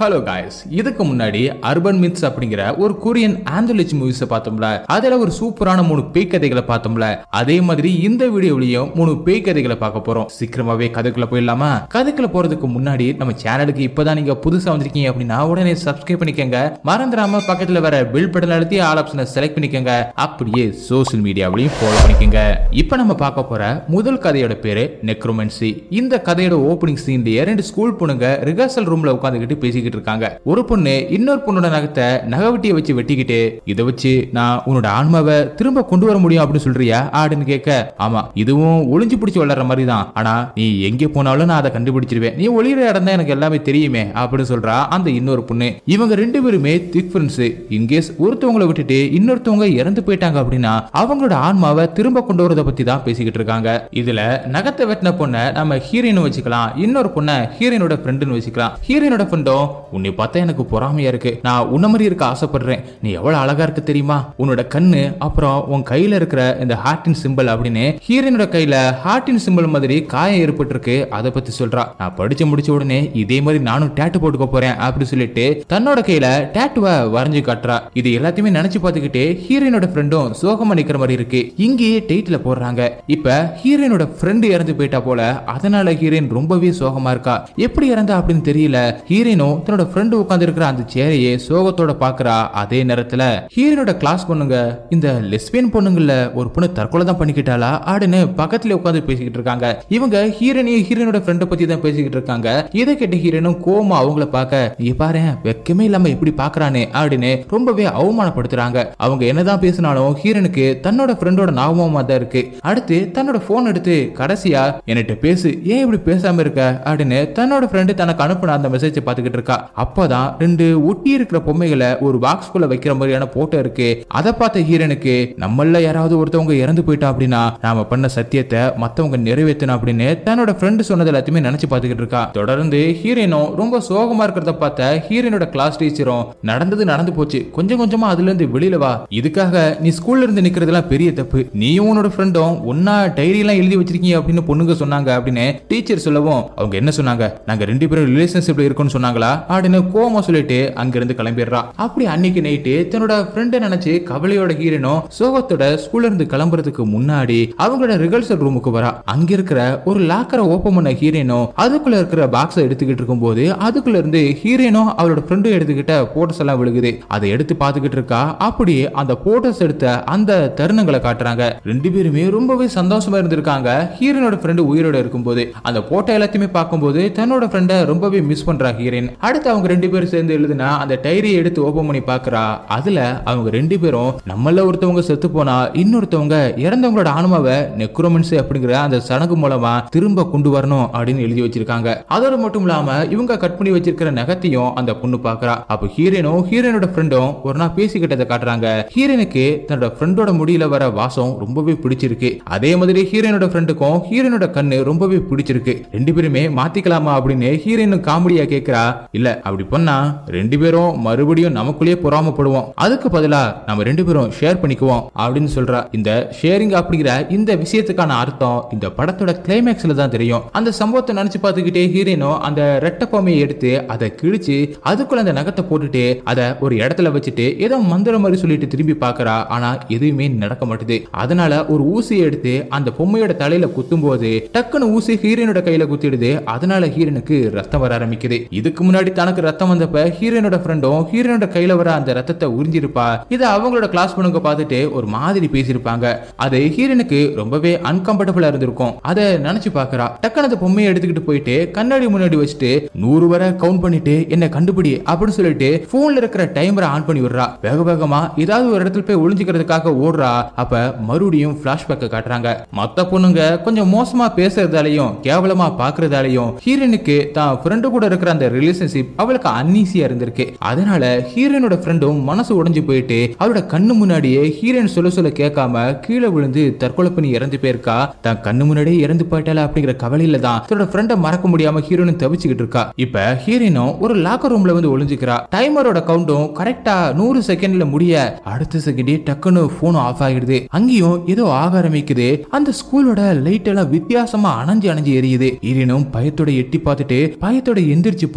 hello guys இதுக்கு முன்னாடி urban myths அப்படிங்கிற ஒரு கொரியன் ஆந்தாலஜி மூவிஸ் பார்த்தோம்ல அதுல ஒரு சூப்பரான மூணு பேய் கதைகளை பார்த்தோம்ல அதே மாதிரி இந்த வீடியோலயும் மூணு பேய் கதைகளை பார்க்க போறோம் சீக்கிரமாவே கதைக்குள்ள போயிடலாமா கதைக்குள்ள போறதுக்கு முன்னாடி நம்ம சேனலுக்கு இப்பதான் நீங்க புதுசா வந்திருக்கீங்க அப்படின்னா உடனே சப்ஸ்கிரைப் பண்ணிக்கங்க மறந்துடாம பக்கத்துல வர பில் பட்டன் அழுத்தி ஆல் ஆப்ஷனை செலக்ட் பண்ணிக்கங்க அப்படியே சோஷியல் மீடியாவிலையும் ஃபாலோ பண்ணிக்கங்க இப்போ நம்ம பார்க்க போற முதல் கதையோட பேரு நெக்ரோமென்சி இந்த கதையோட ஓப்பனிங் சீன்லயே ரெண்டு ஸ்கூல் பொண்ணுங்க ரிஹர்சல் ரூம்ல உட்காந்துக்கிட்டு பேசிக்கிட்டு இருக்காங்க ஒரு பொண்ணு இன்னொரு பொண்ணோட நகத்தை நகவட்டியை வச்சு வெட்டிக்கிட்டு இதை வச்சு நான் உன்னோட ஆன்மாவை திரும்ப கொண்டு வர முடியும் அப்படின்னு சொல்றியா அப்படின்னு கேட்க ஆமா இதுவும் ஒளிஞ்சு பிடிச்சு வளர்ற மாதிரி தான் ஆனா நீ எங்க போனாலும் நான் அதை கண்டுபிடிச்சிருவேன் நீ ஒளியிற இடம் தான் எனக்கு எல்லாமே தெரியுமே அப்படின்னு சொல்றா அந்த இன்னொரு பொண்ணு இவங்க ரெண்டு பேருமே திக் ஃப்ரெண்ட்ஸ் இன்கேஸ் ஒருத்தவங்களை விட்டுட்டு இன்னொருத்தவங்க இறந்து போயிட்டாங்க அப்படின்னா அவங்களோட ஆன்மாவை திரும்ப கொண்டு வரதை பத்தி தான் பேசிக்கிட்டு இருக்காங்க இதுல நகத்தை வெட்டின பொண்ணை நம்ம ஹீரோயின் வச்சுக்கலாம் இன்னொரு பொண்ணை ஹீரோயினோட ஃப்ரெண்டுன்னு வச்சுக்கலாம் ஹீரோயினோட ஃப்ரெண்டும் உன்னை பார்த்தா எனக்கு பொறாமையா இருக்கு நான் உன்ன மாதிரி இருக்க ஆசைப்படுறேன் நீ எவ்வளவு அழகா இருக்கு தெரியுமா உன்னோட கண்ணு அப்புறம் உன் கையில இருக்கிற இந்த ஹார்ட்டின் சிம்பிள் அப்படின்னு ஹீரோயினோட கையில ஹார்ட்டின் சிம்பிள் மாதிரி காயம் ஏற்பட்டிருக்கு அதை பத்தி சொல்றா நான் படிச்சு முடிச்ச உடனே இதே மாதிரி நானும் டேட்டு போட்டுக்க போறேன் அப்படி சொல்லிட்டு தன்னோட கையில டேட்டுவை வரைஞ்சு காட்டுறா இது எல்லாத்தையுமே நினைச்சு பார்த்துக்கிட்டே ஹீரோயினோட ஃப்ரெண்டும் சோகமா நிக்கிற மாதிரி இருக்கு இங்கேயே டைட்டில் போடுறாங்க இப்ப ஹீரோயினோட ஃப்ரெண்டு இறந்து போயிட்டா போல அதனால ஹீரோயின் ரொம்பவே சோகமா இருக்கா எப்படி இறந்தா அப்படின்னு தெரியல ஹீரோயினும் தன்னோட ஃப்ரெண்டு உட்கார்ந்து இருக்கிற அந்த சேரையே சோகத்தோட பாக்குறா அதே நேரத்துல ஹீரோனோட கிளாஸ் பொண்ணுங்க இந்த லெஸ்பியன் பொண்ணுங்கள ஒரு பொண்ணு தற்கொலை தான் பண்ணிக்கிட்டாளா அப்படின்னு பக்கத்துல உட்காந்து பேசிக்கிட்டு இருக்காங்க இவங்க ஹீரோனையும் ஹீரோனோட ஃப்ரெண்டை பத்தி தான் பேசிக்கிட்டு இருக்காங்க இதை கேட்ட ஹீரோனும் கோமா அவங்கள பார்க்க நீ பாரு வெக்கமே இல்லாம இப்படி பாக்குறானே அப்படின்னு ரொம்பவே அவமானப்படுத்துறாங்க அவங்க என்னதான் பேசினாலும் ஹீரோனுக்கு தன்னோட ஃப்ரெண்டோட ஞாபகமா தான் இருக்கு அடுத்து தன்னோட போன் எடுத்து கடைசியா என்கிட்ட பேசு ஏன் இப்படி பேசாம இருக்க அப்படின்னு தன்னோட ஃப்ரெண்டு தனக்கு அனுப்பின அந்த மெசேஜை பார்த்துக்கிட்டு இருக்கா அப்பதான் ரெண்டு ஒட்டி இருக்கிற பொம்மைகளை ஒரு பாக்ஸ்குள்ள வைக்கிற மாதிரியான போட்டோ இருக்கு அதை பார்த்த ஹீரோனுக்கு நம்மள யாராவது ஒருத்தவங்க இறந்து போயிட்டா அப்படின்னா நாம பண்ண சத்தியத்தை மத்தவங்க நிறைவேற்றணும் அப்படின்னு தன்னோட ஃப்ரெண்டு சொன்னது எல்லாத்தையுமே நினைச்சு பார்த்துக்கிட்டு இருக்கா தொடர்ந்து ஹீரோனும் ரொம்ப சோகமா இருக்கிறத பார்த்த ஹீரோனோட கிளாஸ் டீச்சரும் நடந்தது நடந்து போச்சு கொஞ்சம் கொஞ்சமா அதுல இருந்து வெளியில வா இதுக்காக நீ ஸ்கூல்ல இருந்து நிக்கிறதெல்லாம் பெரிய தப்பு நீயும் உன்னோட ஃப்ரெண்டும் ஒன்னா டைரி எல்லாம் எழுதி வச்சிருக்கீங்க அப்படின்னு பொண்ணுங்க சொன்னாங்க அப்படின்னு டீச்சர் சொல்லவும் அவங்க என்ன சொன்னாங்க நாங்க ரெண்டு பேரும் ரிலேஷன்ஷிப்ல இருக்கோம்னு சொன்னாங்களா அப்படின்னு கோமா சொல்லிட்டு அங்க இருந்து கிளம்பிடுறா அப்படி அன்னைக்கு நைட்டு தன்னோட ஃப்ரெண்டை நினைச்சு கவலையோட ஹீரோனும் சோகத்தோட ஸ்கூல்ல இருந்து கிளம்புறதுக்கு முன்னாடி அவங்களோட ரிகர்சல் ரூமுக்கு வரா அங்க இருக்கிற ஒரு லாக்கரை ஓப்பன் பண்ண ஹீரோனும் அதுக்குள்ள இருக்கிற பாக்ஸை எடுத்துக்கிட்டு இருக்கும்போது அதுக்குள்ள இருந்து ஹீரோனும் அவளோட ஃப்ரெண்டும் எடுத்துக்கிட்ட போட்டோஸ் எல்லாம் விழுகுது அதை எடுத்து பார்த்துக்கிட்டு இருக்கா அப்படி அந்த போட்டோஸ் எடுத்த அந்த தருணங்களை காட்டுறாங்க ரெண்டு பேருமே ரொம்பவே சந்தோஷமா இருந்திருக்காங்க ஹீரோனோட ஃப்ரெண்டு உயிரோட இருக்கும்போது அந்த போட்டோ எல்லாத்தையுமே பார்க்கும்போது தன்னோட ஃப்ரெண்டை ரொம்பவே மிஸ் பண்றா ஹீரோயின் அடுத்து அவங்க ரெண்டு பேரும் சேர்ந்து எழுதுனா அந்த டைரியை எடுத்து ஓபன் பண்ணி பார்க்கறா அதுல அவங்க ரெண்டு பேரும் நம்மள ஒருத்தவங்க செத்து போனா இன்னொருத்தவங்க இறந்தவங்களோட ஆன்மாவை நெக்ரோமன்ஸ் அப்படிங்கிற அந்த சடங்கு மூலமா திரும்ப கொண்டு வரணும் அப்படின்னு எழுதி வச்சிருக்காங்க அதோட மட்டும் இல்லாம இவங்க கட் பண்ணி வச்சிருக்கிற நகத்தையும் அந்த பொண்ணு பாக்குறா அப்போ ஹீரோனும் ஹீரோனோட ஃப்ரெண்டும் ஒரு நாள் பேசிக்கிட்டதை காட்டுறாங்க ஹீரோனுக்கு தன்னோட ஃப்ரெண்டோட முடியில வர வாசம் ரொம்பவே பிடிச்சிருக்கு அதே மாதிரி ஹீரோனோட ஃப்ரெண்டுக்கும் ஹீரோனோட கண்ணு ரொம்பவே பிடிச்சிருக்கு ரெண்டு பேருமே மாத்திக்கலாமா அப்படின்னு ஹீரோயின் காமெடியா கேக்குறா இல்ல அப்படி பண்ணா ரெண்டு பேரும் மறுபடியும் நமக்குள்ளேயே பொறாமப்படுவோம் அதுக்கு பதிலா நம்ம ரெண்டு பேரும் ஷேர் பண்ணிக்குவோம் அப்படின்னு சொல்றா இந்த ஷேரிங் அப்படிங்கிற இந்த விஷயத்துக்கான அர்த்தம் இந்த படத்தோட கிளைமேக்ஸ்ல தான் தெரியும் அந்த சம்பவத்தை நினைச்சு பார்த்துக்கிட்டே ஹீரோயினும் அந்த ரெட்டை பொம்மையை எடுத்து அதை கிழிச்சு அதுக்குள்ள அந்த நகத்தை போட்டுட்டு அதை ஒரு இடத்துல வச்சுட்டு ஏதோ மந்திரம் மாதிரி சொல்லிட்டு திரும்பி பார்க்கறா ஆனா எதுவுமே நடக்க மாட்டுது அதனால ஒரு ஊசியை எடுத்து அந்த பொம்மையோட தலையில குத்தும் போது டக்குன்னு ஊசி ஹீரோனோட கையில குத்திடுது அதனால ஹீரோனுக்கு ரத்தம் வர ஆரம்பிக்குது இதுக்கு முன்னாடி தனக்கு ரத்தம் வந்தப்ப ஹீரோனோட ஃப்ரெண்டும் ஹீரோனோட கையில வர அந்த ரத்தத்தை உறிஞ்சிருப்பா இதை அவங்களோட கிளாஸ் பொண்ணுங்க பார்த்துட்டு ஒரு மாதிரி பேசியிருப்பாங்க அது ஹீரோனுக்கு ரொம்பவே அன்கம்ஃபர்டபுளா இருந்திருக்கும் அதை நினைச்சு பார்க்கறா டக்குன்னு அந்த பொம்மையை எடுத்துக்கிட்டு போயிட்டு கண்ணாடி முன்னாடி வச்சுட்டு நூறு வரை கவுண்ட் பண்ணிட்டு என்ன கண்டுபிடி அப்படின்னு சொல்லிட்டு போன்ல இருக்கிற டைமரை ஆன் பண்ணி விடுறா வேக வேகமா ஏதாவது ஒரு இடத்துல போய் ஒளிஞ்சுக்கிறதுக்காக ஓடுறா அப்ப மறுபடியும் பிளாஷ்பேக்க காட்டுறாங்க மத்த பொண்ணுங்க கொஞ்சம் மோசமா பேசுறதாலையும் கேவலமா பாக்குறதாலையும் ஹீரோனுக்கு தான் ஃப்ரெண்டு கூட இருக்கிற அந்த ரிலேஷன்ஷிப் அவளுக்கு அன்னீசியா இருந்திருக்கு அதனால ஹீரோனோட ஃப்ரெண்டும் மனசு உடைஞ்சு போயிட்டு அவளோட கண்ணு முன்னாடியே ஹீரோயின் சொல்ல சொல்ல கேட்காம கீழே விழுந்து தற்கொலை பண்ணி இறந்து போயிருக்கா தான் கண்ணு முன்னாடியே இறந்து போயிட்டால அப்படிங்கிற கவலையில தான் தன்னோட ஃப்ரெண்டை மறக்க முடியாம ஹீரோயின் தவிச்சுக்கிட்டு இருக்கா இப்ப ஹீரோயினும் ஒரு லாக்கர் ரூம்ல வந்து ஒளிஞ்சுக்கிறா டைமரோட கவுண்டும் கரெக்டா நூறு செகண்ட்ல முடிய அடுத்த செகண்டே டக்குன்னு போன் ஆஃப் ஆகிடுது அங்கேயும் ஏதோ ஆக ஆரம்பிக்குது அந்த ஸ்கூலோட லைட் எல்லாம் வித்தியாசமா அணைஞ்சு அணைஞ்சு எரியுது ஹீரோயினும் பயத்தோட எட்டி பார்த்துட்டு பயத்தோட எந்திரிச்சு பாக்குறா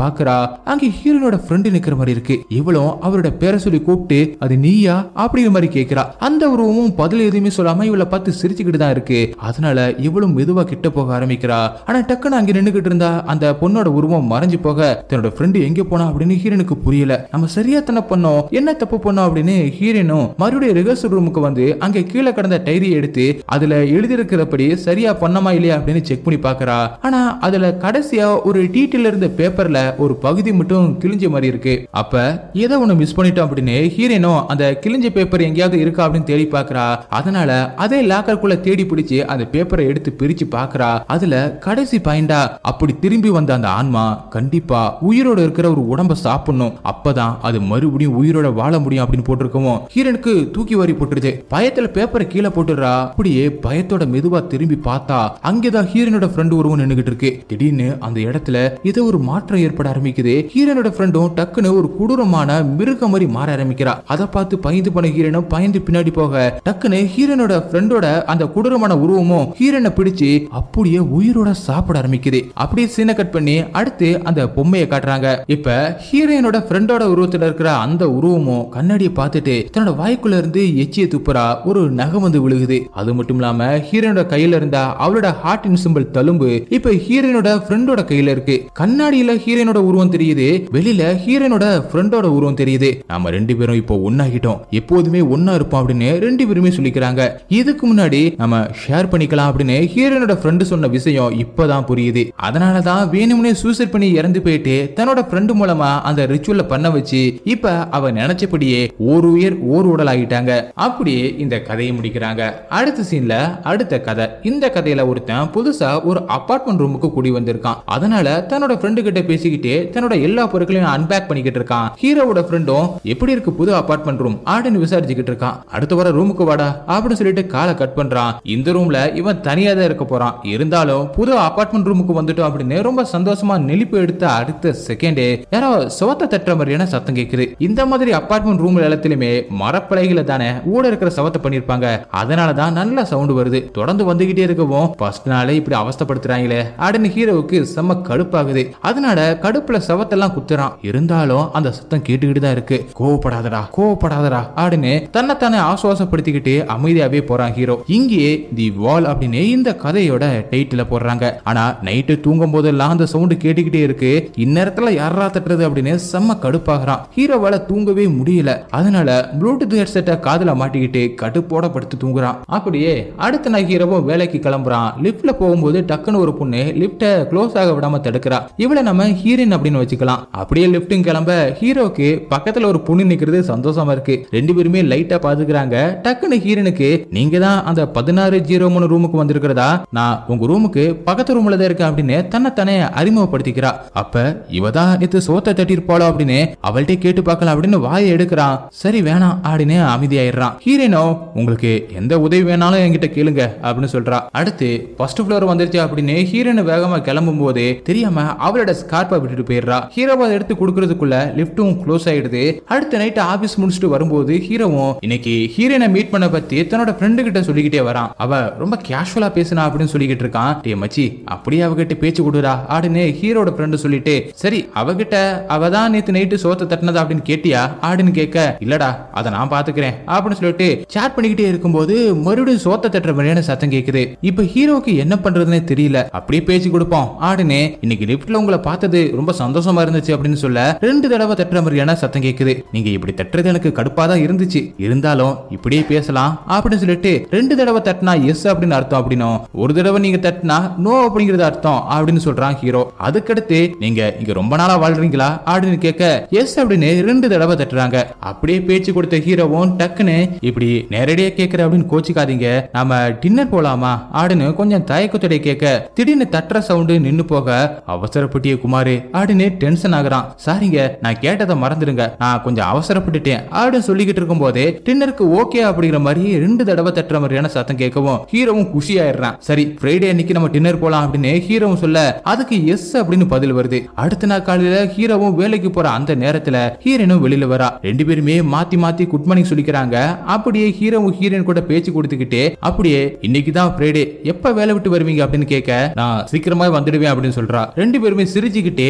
அங்க ஹீரோனோட ஃப்ரெண்டு நிக்கிற மாதிரி இருக்கு இவளும் அவரோட பேரை சொல்லி கூப்பிட்டு அது நீயா அப்படிங்கிற மாதிரி கேக்குறா அந்த உருவமும் பதில் எதுவுமே சொல்லாம இவளை பார்த்து சிரிச்சுக்கிட்டு தான் இருக்கு அதனால இவளும் மெதுவா கிட்ட போக ஆரம்பிக்கிறா ஆனா டக்குன்னு அங்க நின்னுகிட்டு இருந்தா அந்த பொண்ணோட உருவம் மறைஞ்சு போக தன்னோட ஃப்ரெண்டு எங்க போனா அப்படின்னு ஹீரோனுக்கு புரியல நம்ம சரியா தானே பண்ணோம் என்ன தப்பு பண்ணோம் அப்படின்னு ஹீரோனும் மறுபடியும் ரிஹர்சல் ரூமுக்கு வந்து அங்க கீழே கிடந்த டைரியை எடுத்து அதுல எழுதியிருக்கிறபடி சரியா பண்ணமா இல்லையா அப்படின்னு செக் பண்ணி பாக்குறா ஆனா அதுல கடைசியா ஒரு டீட்டில் இருந்த பேப்பர்ல ஒரு பகுதி மட்டும் கிழிஞ்ச மாதிரி இருக்கு அப்ப ஏதோ ஒண்ணு மிஸ் பண்ணிட்டோம் அப்படின்னு ஹீரோனும் அந்த கிழிஞ்ச பேப்பர் எங்கேயாவது இருக்கா அப்படின்னு தேடி பாக்குறா அதனால அதே லாக்கருக்குள்ள தேடி பிடிச்சு அந்த பேப்பரை எடுத்து பிரிச்சு பாக்குறா அதுல கடைசி பாயிண்டா அப்படி திரும்பி வந்த அந்த ஆன்மா கண்டிப்பா உயிரோட இருக்கிற ஒரு உடம்ப சாப்பிடணும் அப்பதான் அது மறுபடியும் உயிரோட வாழ முடியும் அப்படின்னு போட்டிருக்கவும் ஹீரனுக்கு தூக்கி வாரி போட்டுருச்சு பயத்துல பேப்பரை கீழே போட்டுறா அப்படியே பயத்தோட மெதுவா திரும்பி பார்த்தா அங்கேதான் ஹீரனோட ஃப்ரெண்டு ஒருவன் நின்னுகிட்டு இருக்கு திடீர்னு அந்த இடத்துல ஏதோ ஒரு மாற்றம் ஏற்பட ஆரம்பிக்குது ஹீரனோட ஃப்ரெண்டும் டக்குன்னு ஒரு கொடூரமான மிருக மாதிரி மாற ஆரம்பிக்கிறா அதை பார்த்து பயந்து போன ஹீரனும் பயந்து பின்னாடி போக டக்குன்னு ஹீரனோட ஃப்ரெண்டோட அந்த கொடூரமான உருவமும் ஹீரனை பிடிச்சு அப்படியே உயிரோட சாப்பிட ஆரம்பிக்குது அப்படியே சீனை கட் பண்ணி அடுத்து அந்த பொம்மையை காட்டுறாங்க இப்ப ஹீரோயினோட ஃப்ரெண்டோட உருவத்துல இருக்கிற அந்த உருவமும் கண்ணாடியை பார்த்துட்டு தன்னோட வாய்க்குள்ள இருந்து எச்சியை துப்புறா ஒரு நகம் வந்து விழுகுது அது மட்டும் இல்லாம ஹீரோனோட கையில இருந்தா அவளோட ஹார்ட்டின் சிம்பிள் தழும்பு இப்ப ஹீரோயினோட ஃப்ரெண்டோட கையில இருக்கு கண்ணாடியில ஹீரோயினோட உருவம் தெரியுது வெளியில ஹீரோயினோட ஃப்ரெண்டோட உருவம் தெரியுது நாம ரெண்டு பேரும் இப்போ ஒன்னாகிட்டோம் எப்போதுமே ஒன்னா இருப்போம் அப்படின்னு ரெண்டு பேருமே சொல்லிக்கிறாங்க இதுக்கு முன்னாடி நம்ம ஷேர் பண்ணிக்கலாம் அப்படின்னு ஹீரோயினோட ஃப்ரெண்டு சொன்ன விஷயம் இப்பதான் புரியுது அதனாலதான் வேணும்னே சூசைட் பண்ணி இறந்து போயிட்டு தன்னோட ஃப்ரெண்டு மூலமா அந்த ரிச்சுவல்ல பண்ண வச்சு இப்ப அவ நினைச்சபடியே ஓர் உயிர் ஓர் உடல் ஆகிட்டாங்க அப்படியே இந்த கதையை முடிக்கிறாங்க அடுத்த சீன்ல அடுத்த கதை இந்த கதையில ஒருத்தன் புதுசா ஒரு அபார்ட்மெண்ட் ரூமுக்கு கூடி வந்திருக்கான் அதனால தன்னோட ஃப்ரெண்டு கிட்ட பேசிக்கிட்டு தன்னோட எல்லா பொருட்களையும் அன்பேக் பண்ணிக்கிட்டு இருக்கான் ஹீரோவோட ஃப்ரெண்டும் எப்படி இருக்கு புது அபார்ட்மெண்ட் ரூம் அப்படின்னு விசாரிச்சுக்கிட்டு இருக்கான் அடுத்த வர ரூமுக்கு வாடா அப்படின்னு சொல்லிட்டு காலை கட் பண்றான் இந்த ரூம்ல இவன் தனியா தான் இருக்க போறான் இருந்தாலும் புது அபார்ட்மெண்ட் ரூமுக்கு வந்துட்டோம் அப்படின்னு ரொம்ப சந்தோஷமா நெளிப்பு எடுத்த அடுத்த செகண்டே யாரோ சவத்தை தட்டுற மாதிரியான சத்தம் கேக்குது இந்த மாதிரி அபார்ட்மெண்ட் ரூம்ல எல்லாத்திலுமே மரப்பலகையில தானே ஊட இருக்கிற சவத்தை பண்ணிருப்பாங்க அதனாலதான் நல்ல சவுண்ட் வருது தொடர்ந்து வந்துகிட்டே இருக்கவும் ஃபர்ஸ்ட் நாளே இப்படி அவஸ்தைப்படுத்துறாங்களே அப்படின்னு ஹீரோவுக்கு செம்ம கடுப்பாகுது அதனால கடுப்புல சவத்தெல்லாம் குத்துறான் இருந்தாலும் அந்த சத்தம் கேட்டுக்கிட்டு தான் இருக்கு கோவப்படாதடா கோவப்படாதடா அப்படின்னு தன்னைத்தானே ஆசுவாசப்படுத்திக்கிட்டு அமைதியாவே போறான் ஹீரோ இங்கேயே தி வால் அப்படின்னு இந்த கதையோட டைட்டில போடுறாங்க ஆனா நைட்டு தூங்கும் போதெல்லாம் அந்த சவுண்ட் கேட்டுக்கிட்டே இருக்கு இந்நேரத்துல யாரா தட்டுறது அப்படின்னு செம்ம கடுப்பாகிறான் ஹீரோவால தூங்கவே முடியல அதனால ப்ளூடூத் ஹெட்செட்டை காதுல மாட்டிக்கிட்டு கடுப்போட படுத்து தூங்குறான் அப்படியே அடுத்த நாள் ஹீரோவும் வேலைக்கு கிளம்புறான் லிப்ட்ல போகும்போது டக்குன்னு ஒரு பொண்ணு லிப்ட க்ளோஸ் ஆக விடாம தடுக்கிறா இவளை நம்ம ஹீரோயின் அப்படின்னு வச்சுக்கலாம் அப்படியே லிப்டும் கிளம்ப ஹீரோக்கு பக்கத்துல ஒரு பொண்ணு நிக்கிறது சந்தோஷமா இருக்கு ரெண்டு பேருமே லைட்டா பாத்துக்கிறாங்க டக்குன்னு ஹீரோனுக்கு நீங்க தான் அந்த பதினாறு ஜீரோ மூணு ரூமுக்கு வந்திருக்கிறதா நான் உங்க ரூமுக்கு பக்கத்து ரூம்ல தான் இருக்கேன் அப்படின்னு தன்னைத்தானே அறிமுகப்படுத்திக்கிறா அப்ப இவ தான் நேத்து சோத்தை தட்டிருப்பாளோ அப்படின்னு அவள்கிட்ட கேட்டு பார்க்கலாம் அப்படின்னு வாயை எடுக்கிறான் சரி வேணாம் அப்படின்னு அமைதியாயிடுறான் ஹீரோனோ உங்களுக்கு எந்த உதவி வேணாலும் என்கிட்ட கேளுங்க அப்படின்னு சொல்றா அடுத்து ஃபர்ஸ்ட் ஃப்ளோர் வந்துருச்சு அப்படின்னு ஹீரோயின் வேகமா கிளம்பும் போது தெரியாம அவளோட ஸ்கார்ப்பை விட்டுட்டு போயிடுறா ஹீரோவை அதை எடுத்து கொடுக்கறதுக்குள்ள லிஃப்ட்டும் க்ளோஸ் ஆயிடுது அடுத்த நைட் ஆபீஸ் முடிச்சுட்டு வரும்போது ஹீரோவும் இன்னைக்கு ஹீரோனை மீட் பண்ண பத்தி தன்னோட ஃப்ரெண்டு கிட்ட சொல்லிக்கிட்டே வரான் அவ ரொம்ப கேஷுவலா பேசினா அப்படின்னு சொல்லிக்கிட்டு இருக்கான் டே மச்சி அப்படியே அவகிட்ட பேச்சு கொடுடா அப்படின்னு ஹீரோட ஃப்ரெண்டு சொல்லிட்டு சரி அவகிட்ட அவ தான் நேத்து நைட்டு சோத்தை தட்டினதா அப்படின்னு கேட்டியா அப்படின்னு கேட்க இல்லடா அதை நான் பாத்துக்கிறேன் அப்படின்னு சொல்லிட்டு சேட் பண்ணிக்கிட்டே இருக்கும்போது மறுபடியும் சோத்தை தட்டுற மாதிரியான சத்தம் கேக்குது இப்ப ஹீரோக்கு என்ன பண்றதுன்னே தெரியல அப்படியே பேச்சு கொடுப்போம் ஆடுன்னு இன்னைக்கு லிப்ட்ல உங்களை பார்த்தது ரொம்ப சந்தோஷமா இருந்துச்சு அப்படின்னு சொல்ல ரெண்டு தடவை தட்டுற மாதிரியான சத்தம் கேக்குது நீங்க இப்படி தட்டுறது எனக்கு கடுப்பா தான் இருந்துச்சு இருந்தாலும் இப்படியே பேசலாம் அப்படின்னு சொல்லிட்டு ரெண்டு தடவை தட்டினா எஸ் அப்படின்னு அர்த்தம் அப்படின்னும் ஒரு தடவை நீங்க தட்டினா நோ அப்படிங்கிறது அர்த்தம் அப்படின்னு சொல்றான் ஹீரோ அதுக்கடுத்து நீங்க இங்க ரொம்ப நாளா வாழ்றீங்களா அப்படின்னு கேட்க எஸ் அப்படின்னு ரெண்டு தடவை தட்டுறாங்க அப்படியே பேச்சு கொடுத்த ஹீரோவும் டக்குன்னு இப்படி நேரடியா கேக்குற அப்படின்னு கோச்சிக்காதீங்க நாம டின்னர் போலாமா அப்படின்னு கொஞ்சம் தயக்கத்தோட கேட்க திடீர்னு தட்டுற சவுண்டு நின்னு போக அவசரப்பட்டிய குமாரு அப்படின்னு டென்ஷன் ஆகுறான் சாரிங்க நான் கேட்டதை மறந்துடுங்க நான் கொஞ்சம் அவசரப்பட்டுட்டேன் அப்படின்னு சொல்லிக்கிட்டு இருக்கும் போதே டின்னருக்கு ஓகே அப்படிங்கிற மாதிரி ரெண்டு தடவை தட்டுற மாதிரியான சத்தம் கேட்கவும் ஹீரோவும் குஷி ஆயிடுறான் சரி ஃப்ரைடே அன்னைக்கு நம்ம டின்னர் போலாம் அப்படின்னு ஹீரோவும் சொல்ல அதுக்கு எஸ் அப்படின்னு பதில் வருது அடுத்த நாள் காலையில ஹீரோவும் வேலைக்கு போற அந்த நேரத்துல ஹீரோனும் வெளியில வரா ரெண்டு பேருமே மாத்தி மாத்தி குட் மார்னிங் சொல்லிக்கிறாங்க அப்படியே ஹீரோவும் ஹீரோயின் கூட பேச்சு கொடுத்துக்கிட்டு அப்படியே இன்னைக்கு தான் ஃப்ரைடே எப்ப வேலை விட்டு வருவீங்க அப்படின்னு கேட்க நான் சீக்கிரமா வந்துடுவேன் அப்படின்னு சொல்றா ரெண்டு பேருமே சிரிச்சுக்கிட்டே லிப்ட்ல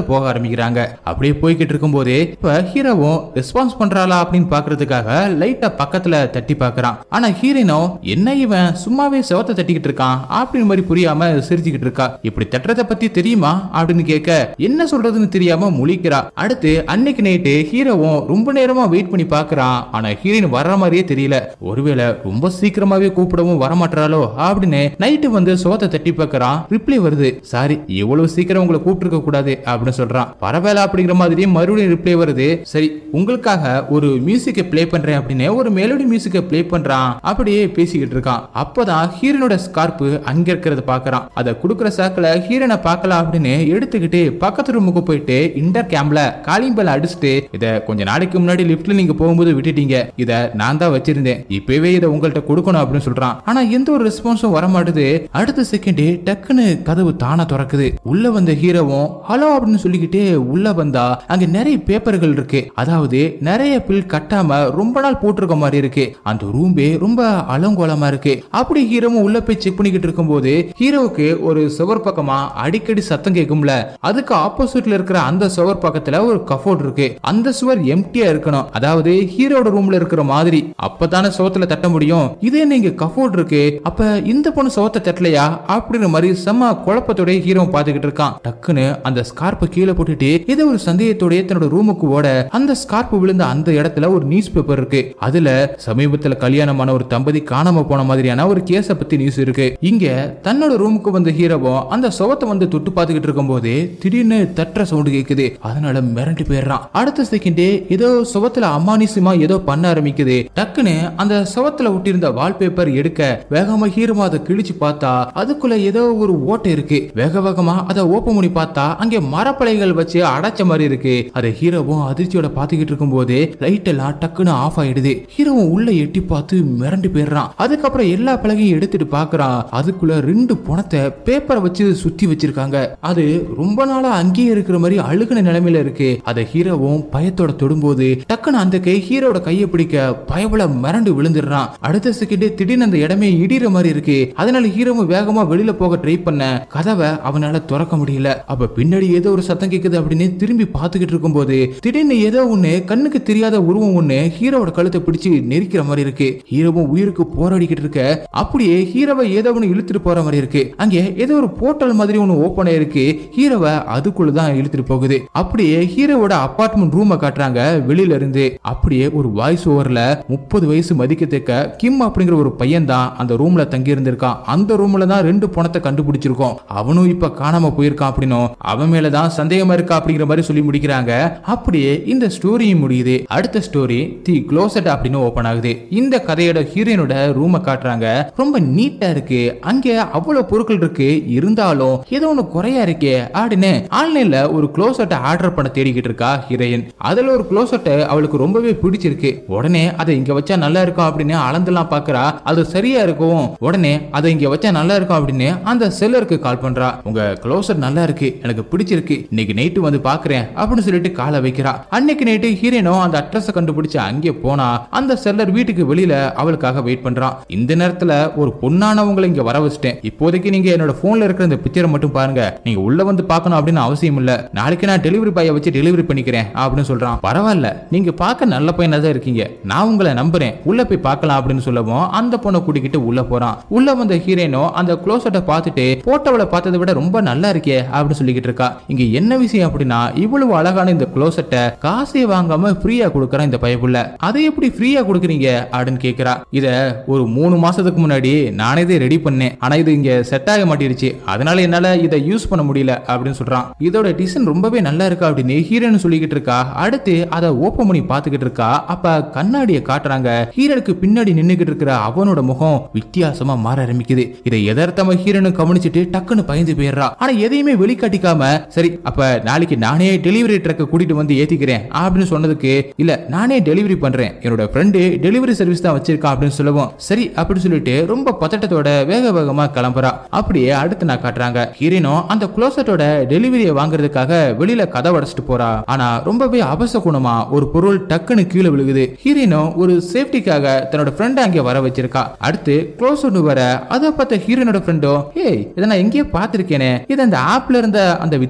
போக ஆரம்பிக்கிறாங்க அப்படியே போய்கிட்டு இருக்கும்போதே இப்ப ஹீரோவும் ரெஸ்பான்ஸ் பண்றாளா அப்படின்னு பாக்குறதுக்காக லைட்டா பக்கத்துல தட்டி பாக்குறான் ஆனா ஹீரோயினும் என்ன இவன் சும்மாவே செவத்தை தட்டிக்கிட்டு இருக்கான் அப்படின்னு மாதிரி புரியாம சிரிச்சுக்கிட்டு இருக்கா இப்படி தட்டுறத பத்தி தெரியுமா அப்படின்னு கேட்க என்ன சொல்றதுன்னு தெரியாம முழிக்கிறா அடுத்து அன்னைக்கு நைட்டு ஹீரோவும் ரொம்ப நேரமா வெயிட் பண்ணி பாக்குறான் ஆனா ஹீரோயின் வர்ற மாதிரியே தெரியல ஒருவேளை ரொம்ப சீக்கிரமாவே கூப்பிடவும் வரமாட்டாளோ அப்படின்னு நைட்டு வந்து சோத்தை தட்டி பார்க்கறான் ரிப்ளை வருது சாரி இவ்வளவு சீக்கிரம் உங்களை கூப்பிட்டுருக்க கூடாது அப்படின்னு சொல்றான் பரவாயில்ல அப்படிங்கிற மாதிரி மறுபடியும் ரிப்ளை வருது சரி உங்களுக்காக ஒரு மியூசிக்கை ப்ளே பண்றேன் அப்படின்னு ஒரு மெலோடி மியூசிக்கை ப்ளே பண்றான் அப்படியே பேசிக்கிட்டு இருக்கான் அப்பதான் ஹீரனோட ஸ்கார்ப்பு அங்க இருக்கிறத பாக்குறான் அதை கொடுக்குற சாக்குல ஹீரனை பார்க்கலாம் அப்படின்னு எடுத்துக்கிட்டு பக்கத்து ரூமுக்கு போயிட்டு இன்டர் கேம்ப்ல காலிங் பெல் அடிச்சுட்டு இத கொஞ்ச நாளைக்கு முன்னாடி லிஃப்ட்ல நீங்க போகும்போது விட்டுட்டீங்க இத நான் தான் வச்சிருந்தேன் இப்பவே இதை உங்கள்ட்ட கொடுக்கணும் அப்படின்னு சொல்றான் ஆனா எந்த ஒரு ரெஸ்பான்ஸும் வர மாட்டுது அடுத்த செகண்ட் டக்குன்னு கதவு தானா திறக்குது உள்ள வந்த ஹீரோவும் ஹலோ அப்படின்னு சொல்லிக்கிட்டே உள்ள வந்தா அங்க நிறைய பேப்பர்கள் இருக்கு அதாவது நிறைய பில் கட்டாம ரொம்ப நாள் போட்டிருக்க மாதிரி இருக்கு அந்த ரூம்பே ரொம்ப அலங்கோலமா இருக்கு அப்படி ஹீரோவும் உள்ள போய் செக் பண்ணிக்கிட்டு இருக்கும்போது ஹீரோவுக்கு ஒரு சுவர் பக்கமா அடிக்கடி சத்தம் கேட்கும்ல அதுக்கு ஆப்போசிட்ல இருக்கிற அந்த சுவர் பக்கத்துல ஒரு கஃபோர்ட் இருக்கு அந்த சுவர் எம்டியா இருக்கணும் அதாவது ஹீரோட ரூம்ல இருக்கிற மாதிரி அப்பதானே சுவத்துல தட்ட முடியும் இதே நீங்க கஃபோர்ட் இருக்கு அப்ப இந்த பொண்ணு சுவத்தை தட்டலையா அப்படிங்கிற மாதிரி செம்ம குழப்பத்தோட ஹீரோ பாத்துக்கிட்டு இருக்கான் டக்குன்னு அந்த ஸ்கார்ப்பை கீழே போட்டுட்டு ஏதோ ஒரு சந்தேகத்தோட தன்னோட ரூமுக்கு ஓட அந்த ஸ்கார்ப் விழுந்த அந்த இடத்துல ஒரு நியூஸ் பேப்பர் இருக்கு அதுல சமீபத்துல கல்யாணமான ஒரு தம்பதி காணாம போன மாதிரியான ஒரு கேஸ பத்தி நியூஸ் இருக்கு இங்க தன்னோட ரூமுக்கு வந்த ஹீரோவும் அந்த சுவத்தை வந்து தொட்டு பார்த்துக்கிட்டு இருக்கும்போது திடீர்னு தட்டுற சவுண்டு கேக்குது அதனால மிரண்டு போயிடுறான் அடுத்த செகண்டே ஏதோ சுவத்துல அமானுஷமா ஏதோ பண்ண ஆரம்பிக்குது டக்குன்னு அந்த சுவத்துல ஒட்டியிருந்த வால்பேப்பர் எடுக்க வேகமா ஹீரோமா அதை கிழிச்சு பார்த்தா அதுக்குள்ள ஏதோ ஒரு ஓட்டை இருக்கு வேக வேகமா அதை ஓப்பன் பண்ணி பார்த்தா அங்கே மரப்பலைகள் வச்சு அடைச்ச மாதிரி இருக்கு அதை ஹீரோவும் அதிர்ச்சியோட பாத்துக்கிட்டு இருக்கும்போது லைட் எல்லாம் டக்குன்னு ஆஃப் ஆயிடுது ஹீரோவும் உள்ள எட்டி பார்த்து மிரண்டு போயிடுறான் அதுக்கப்புறம் எல்லா பலகையும் எடுத்துட்டு பாக்குறான் அதுக்குள்ள ரெண்டு பணத்தை பேப்பரை வச்சு சுத்தி வச்சிருக்காங்க அது ரொம்ப நாளா அங்கேயே இருக்கிற மாதிரி அழுகுன நிலைமையில இருக்கு அதை ஹீரோவும் பயத்தோட தொடும்போது டக்குன்னு அந்த கை ஹீரோட கையை பிடிக்க பயபல மிரண்டு விழுந்துடுறான் அடுத்த செகண்டே திடீர்னு அந்த இடமே இடிற மாதிரி இருக்கு அதனால ஹீரோவும் வேகமா வெளியில போக ட்ரை பண்ண கதவை அவனால திறக்க முடியல அப்ப பின்னாடி ஏதோ ஒரு சத்தம் கேக்குது அப்படின்னு திரும்பி பார்த்துக்கிட்டு இருக்கும்போது திடீர்னு ஏதோ ஒண்ணு கண்ணுக்கு தெரியாத உருவம் ஒண்ணு ஹீரோவோட கழுத்தை பிடிச்சு நெரிக்கிற மாதிரி இருக்கு ஹீரோவும் உயிருக்கு போராடிக்கிட்டு இருக்க அப்படியே ஹீரோவை ஏதோ ஒண்ணு இழுத்துட்டு போற மாதிரி இருக்கு அங்கே ஏதோ ஒரு போர்ட்டல் மாதிரி ஒண்ணு ஓப்பன் ஆயிருக்கு ஹீரோவை அதுக்குள்ளதான் இழுத்துட்டு போகுது அப்படியே ஹீரோவோட அபார்ட்மெண்ட் ரூமை காட்டுறாங்க வெளியில இருந்து அப்படியே ஒரு வாய்ஸ் ஓவர்ல முப்பது வயசு மதிக்கத்தக்க கிம் அப்படிங்கிற ஒரு பையன் தான் அந்த ரூம்ல தங்கி இருந்திருக்கான் அந்த ரூம்ல தான் ரெண்டு பணத்தை கண்டுபிடிச்சிருக்கோம் அவனும் இப்ப காணாம போயிருக்கான் அப்படின்னும் அவன் மேலதான் சந்தேகமா இருக்கா அப்படிங்கிற மாதிரி சொல்லி முடிக்கிறாங்க அப்படியே இந்த ஸ்டோரியும் முடியுது அடுத்த ஸ்டோரி தி க்ளோசட் அப்படின்னு ஓபன் ஆகுது இந்த கதையோட ஹீரோயினோட ரூமை காட்டுறாங்க ரொம்ப நீட்டா இருக்கு அங்க அவ்வளவு பொருட்கள் இருக்கு இருந்தாலும் ஏதோ ஒண்ணு குறையா இருக்கே அப்படின்னு ஆன்லைன்ல ஒரு க்ளோசட்டை ஆர்டர் பண்ண தேடிக்கிட்டு இருக்கா ஹீரோயின் அதுல ஒரு க்ளோசட்டை அவளுக்கு ரொம்பவே பிடிச்சிருக்கு உடனே அதை இங்க வச்சா நல்லா இருக்கும் அப்படின்னு அளந்தெல்லாம் பாக்குறா அது சரியா இருக்கும் உடனே அதை இங்க வச்சா நல்லா இருக்கும் அப்படின்னு அந்த செல்லருக்கு கால் பண்றா உங்க க்ளோசட் நல்லா இருக்கு எனக்கு பிடிச்சிருக்கு இன்னைக்கு நைட்டு வந்து பாக்குறேன் அப்படின்னு சொல்லிட்டு காலை வைக்கிறா அன்னைக்கு நைட்டு ஹீரோனும் அந்த அட்ரஸ் கண்டுபிடிச்சு அங்கே போனா அந்த செல்லர் வீட்டுக்கு வெளியில அவளுக்காக வெயிட் பண்றான் இந்த நேரத்துல ஒரு பொண்ணானவங்களை இங்க வர வச்சிட்டேன் இப்போதைக்கு நீங்க என்னோட போன்ல இருக்கிற இந்த பிக்சரை மட்டும் பாருங்க நீங்க உள்ள வந்து பார்க்கணும் அப்படின்னு அவசியம் இல்ல நாளைக்கு நான் டெலிவரி பாயை வச்சு டெலிவரி பண்ணிக்கிறேன் அப்படின்னு சொல்றான் பரவாயில்ல நீங்க பார்க்க நல்ல பையனா தான் இருக்கீங்க நான் உங்களை நம்புறேன் உள்ள போய் பார்க்கலாம் அப்படின்னு சொல்லவும் அந்த பொண்ணை கூட்டிக்கிட்டு உள்ள போறான் உள்ள வந்த ஹீரோயினும் அந்த க்ளோசட்டை பார்த்துட்டு போட்டோவில் பார்த்ததை விட ரொம்ப நல்லா இருக்கே அப்படின்னு சொல்லிக்கிட்டு இருக்கா இங்க என்ன விஷயம் அப்படின்னா இவ்வளவு அழகான இந்த க்ளோசட்டை காசே வாங்காம ஃப்ரீயா கொடுக்கறான் இந்த பயப்புள்ள அதை எப்படி ஃப்ரீயா கொடுக்குறீங்க அப்படின்னு கேக்குறா இத ஒரு மூணு மாசத்துக்கு முன்னாடி நானே இதை ரெடி பண்ணேன் ஆனா இது இங்க செட் ஆக மாட்டிருச்சு அதனால என்னால இதை யூஸ் பண்ண முடியல அப்படின்னு சொல்றான் இதோட டிசைன் ரொம்பவே நல்லா இருக்கா அப்படின்னு ஹீரோன்னு சொல்லிக்கிட்டு இருக்கா அடுத்து அதை ஓப்பன் பண்ணி பார்த்துக்கிட்டு இருக்கா அப்ப கண்ணாடியை காட்டுறாங்க ஹீரோனுக்கு பின்னாடி நின்னுகிட்டு இருக்கிற அவனோட முகம் வித்தியாசமா மாற ஆரம்பிக்குது இதை எதார்த்தமா ஹீரோனு கவனிச்சுட்டு டக்குன்னு பயந்து போயிடுறா ஆனா எதையுமே வெளிக்காட்டிக்காம சரி அப்ப நாளைக்கு நானே டெலிவரி ட்ரக்கை கூட்டிட்டு வந்து ஏத்திக்கிறேன் அப்படின்னு சொன்னதுக்கு இல்ல நானே டெலிவரி பண்றேன் என்னோட ஃப்ரெண்டு டெலிவரி சர்வீஸ் தான் வச்சிருக்கான் அப்படின்னு சொல்லுவோம் சரி அப்படின்னு சொல்லிட்டு ரொம்ப பதட்டத்தோட வேக வேகமா கிளம்புறா அப்படியே அடுத்து நான் காட்டுறாங்க ஹீரோனும் அந்த குளோசட்டோட டெலிவரியை வாங்குறதுக்காக வெளியில கதை உடைச்சிட்டு போறா ஆனா ரொம்பவே அபச குணமா ஒரு பொருள் டக்குன்னு கீழே விழுகுது ஹீரோனும் ஒரு சேஃப்டிக்காக தன்னோட ஃப்ரெண்ட் அங்கே வர வச்சிருக்கா அடுத்து க்ளோஸ் ஒன்று வர அதை பார்த்த ஹீரோனோட ஃப்ரெண்டும் ஏய் இதை நான் எங்கேயோ பார்த்திருக்கேனே இது அந்த ஆப்ல இருந்த அந்த வித்தியாசமா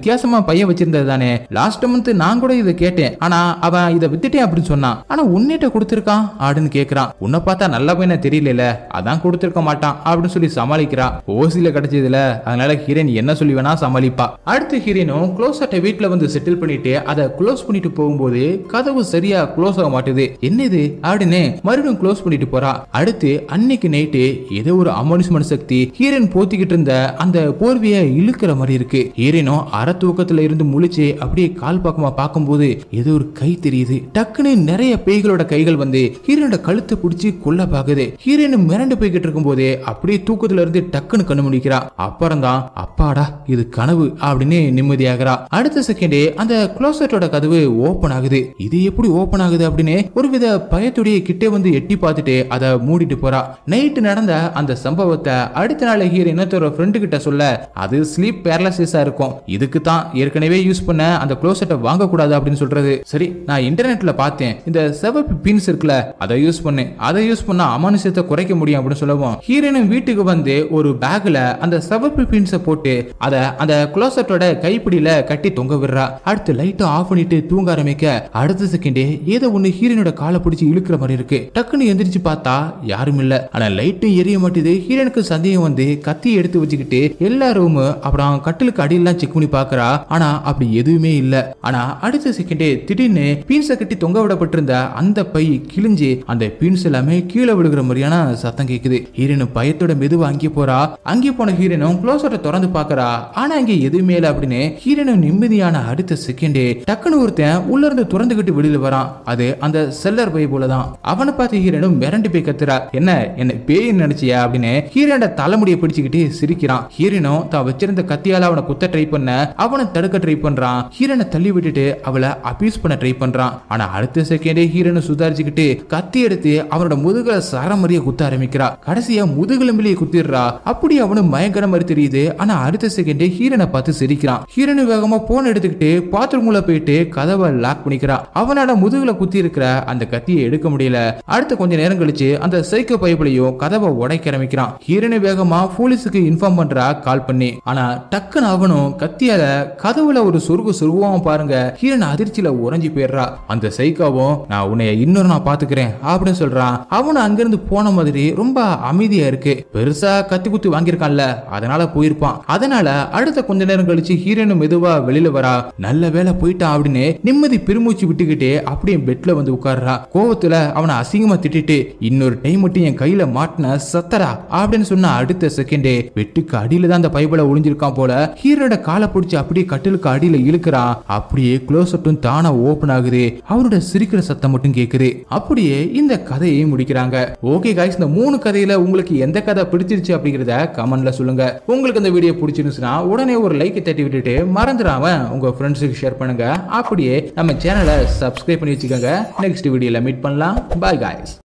அவன் பையன் வச்சிருந்தது தானே லாஸ்ட் மந்த் நான் கூட இதை கேட்டேன் ஆனா அவன் இதை வித்துட்டேன் அப்படின்னு சொன்னான் ஆனா உன்னிட்ட கொடுத்திருக்கான் அப்படின்னு கேக்குறான் உன்னை பார்த்தா நல்ல பையனை தெரியல அதான் கொடுத்திருக்க மாட்டான் அப்படின்னு சொல்லி சமாளிக்கிறா ஓசில கிடைச்சதுல அதனால ஹீரோயின் என்ன சொல்லி வேணா சமாளிப்பா அடுத்து ஹீரோயினும் க்ளோசட்டை வீட்டுல வந்து செட்டில் பண்ணிட்டு அதை க்ளோஸ் பண்ணிட்டு போகும்போது கதவு சரியா க்ளோஸ் ஆக மாட்டுது என்ன இது அப்படின்னு மறுபடியும் க்ளோஸ் பண்ணிட்டு போறா அடுத்து அன்னைக்கு நைட்டு ஏதோ ஒரு அமானுஷ்மன சக்தி ஹீரோயின் போத்திக்கிட்டு இருந்த அந்த போர்வைய இழுக்கிற மாதிரி இருக்கு ஹீரோயினும் அற தூக்கத்துல இருந்து முழிச்சு அப்படியே கால் பக்கமா பார்க்கும்போது ஏதோ ஒரு கை தெரியுது டக்குன்னு நிறைய பேய்களோட கைகள் வந்து ஹீரோனோட கழுத்தை பிடிச்சி கொல்ல பாக்குது ஹீரோயின் மிரண்டு போய்கிட்டு இருக்கும்போதே அப்படியே தூக்கத்துல இருந்து டக்குன்னு கண்ணு முடிக்கிறா அப்புறம் தான் அப்பாடா இது கனவு அப்படின்னு நிம்மதியாகிறா அடுத்த செகண்டே அந்த க்ளோசட்டோட கதவு ஓபன் ஆகுது இது எப்படி ஓபன் ஆகுது அப்படின்னு ஒருவித பயத்துடைய கிட்டே வந்து எட்டி பார்த்துட்டு அதை மூடிட்டு போறா நைட்டு நடந்த அந்த சம்பவத்தை அடுத்த நாள் ஹீரோ இன்னொருத்தர ஃப்ரெண்டு கிட்ட சொல்ல அது ஸ்லீப் பேரலிசிஸா இருக்கும் இதுக்கு தான் ஏற்கனவே யூஸ் பண்ண அந்த க்ளோசட்டை வாங்கக்கூடாது அப்படின்னு சொல்றது சரி நான் இன்டர்நெட்ல பார்த்தேன் இந்த சிவப்பு பீன்ஸ் இருக்குல்ல அதை யூஸ் பண்ணு அதை யூஸ் பண்ணா அமானுஷத்தை குறைக்க முடியும் அப்படின்னு சொல்லவும் ஹீரோயின் வீட்டுக்கு வந்து ஒரு பேக்ல அந்த சிவப்பு பீன்ஸை போட்டு அதை அந்த க்ளோசட்டோட கைப்பிடியில கட்டி தொங்க விடுறா அடுத்து லைட்டை ஆஃப் பண்ணிட்டு தூங்க ஆரம்பிக்க அடுத்த செகண்டே ஏதோ ஒண்ணு ஹீரோனோட காலை பிடிச்சி இழுக்கிற மாதிரி இருக்கு டக்குன்னு எந்திரிச்சு பார்த்தா யாரும் இல்ல ஆனா லைட்டும் எரிய மாட்டேது ஹீரோனுக்கு சந்தேகம் வந்து கத்தி எடுத்து வச்சுக்கிட்டு எல்லா ரூமு அப்புறம் கட்டிலுக்கு அடியெல்லாம் செக் பண்ணி பாக்குறா ஆனா அப்படி எதுவுமே இல்ல ஆனா அடுத்த செகண்டே திடீர்னு பீன்ஸை கட்டி தொங்க விடப்பட்டிருந்த அந்த பை கிழிஞ்சு அந்த பீன்ஸ் எல்லாமே கீழே விழுகிற மாதிரியான சத்தம் கேக்குது ஹீரோயின் பயத்தோட மெதுவா அங்கே போறா அங்கே போன ஹீரோனும் க்ளோசரை திறந்து பாக்குறா ஆனா அங்க எதுவுமே இல்ல அப்படின்னு ஹீரோனும் நிம்மதியான அடுத்த செகண்டே டக்குன்னு ஒருத்தன் உள்ள இருந்து திறந்துகிட்டு வெளியில வரான் அது அந்த செல்லர் பை போலதான் அவனை பார்த்து ஹீரோனும் மிரண்டு போய் கத்துறா என்ன என்ன பேய் நினைச்சியா அப்படின்னு ஹீரோனோட தலைமுடியை பிடிச்சுக்கிட்டு சிரிக்கிறான் ஹீரோனும் தான் வச்சிருந்த கத்தியால அவனை குத்த ட்ரை பண்ண அவனை தடுக்க ட்ரை பண்றான் ஹீரோனை தள்ளி விட்டுட்டு அவளை அபியூஸ் பண்ண ட்ரை பண்றான் ஆனா அடுத்த செகண்டே ஹீரோனை சுதாரிச்சுக்கிட்டு கத்தி எடுத்து அவனோட முதுகுல சரமறிய குத்த ஆரம்பிக்கிறா கடைசியா முதுகெலும்பிலேயே குத்திடுறா அப்படி அவனு மயங்கர மாதிரி தெரியுது ஆனா அடுத்த செகண்டே ஹீரோனை பார்த்து சிரிக்கிறான் ஹீரோனு வேகமா போன் எடுத்துக்கிட்டு பாத்ரூம் உள்ள போயிட்டு கதவை லாக் பண்ணிக்கிறான் அவனோட முதுகுல குத்தி இருக்கிற அந்த கத்தியை எடுக்க முடியல அடுத்த கொஞ்ச நேரம் கழிச்சு அந்த சைக்கோ பைபிளையும் கதவை உடைக்க ஆரம்பிக்கிறான் ஹீரோனு வேகமா போலீஸுக்கு இன்ஃபார்ம் பண்றா கால் பண்ணி ஆனா டக்குன்னு அவனும் கத்தியால கதவுல ஒரு சொருகு சொருகுவான் பாருங்க ஹீரோன் அதிர்ச்சியில உறைஞ்சி போயிடுறா அந்த சைக்காவும் நான் உன்னை இன்னொரு நான் பாத்துக்கிறேன் அப்படின்னு சொல்றான் அவனும் அங்கிருந்து போன மாதிரி ரொம்ப அமைதியா இருக்கு பெருசா கத்தி குத்தி வாங்கியிருக்கான்ல அதனால போயிருப்பான் அதனால அடுத்த கொஞ்ச நேரம் கழிச்சு ஹீரோனும் மெதுவா வெளியில வரா நல்ல வேலை போயிட்டான் அப்படின்னு நிம்மதி பெருமூச்சு விட்டுக்கிட்டே அப்படியே பெட்ல வந்து உட்கார்றா கோவத்துல அவனை அசிங்கமா திட்டிட்டு இன்னொரு டைம் மட்டும் என் கையில மாட்டின சத்தரா அப்படின்னு சொன்ன அடுத்த செகண்டே வெட்டுக்கு அடியில தான் அந்த பைபிள ஒளிஞ்சிருக்கான் போல ஹீரோட காலை பிடிச்சி அப்படியே கட்டிலுக்கு அடியில இழுக்கிறான் அப்படியே க்ளோஸ் அட்டும் தானா ஓபன் ஆகுது அவரோட சிரிக்கிற சத்தம் மட்டும் கேக்குது அப்படியே இந்த கதையை முடிக்கிறாங்க ஓகே காய்ஸ் இந்த மூணு கதையில உங்களுக்கு எந்த கதை பிடிச்சிருச்சு அப்படிங்கறத கமெண்ட்ல சொல்லுங்க உங்களுக்கு இந்த வீடியோ பிடிச்சிருந்துச்சுன்னா உடனே ஒரு லைக் தட்டி விட்டுட்டு மறந்துடாம உங்க ஃப்ரெண்ட்ஸுக்கு ஷேர் பண்ணுங்க அப்படியே நம்ம சேனலை சப்ஸ்கிரைப் பண்ணி வச்சுக்கோங்க நெக்ஸ்ட் வீடியோல மீட் பண்ணலாம் பாய் காய்ஸ்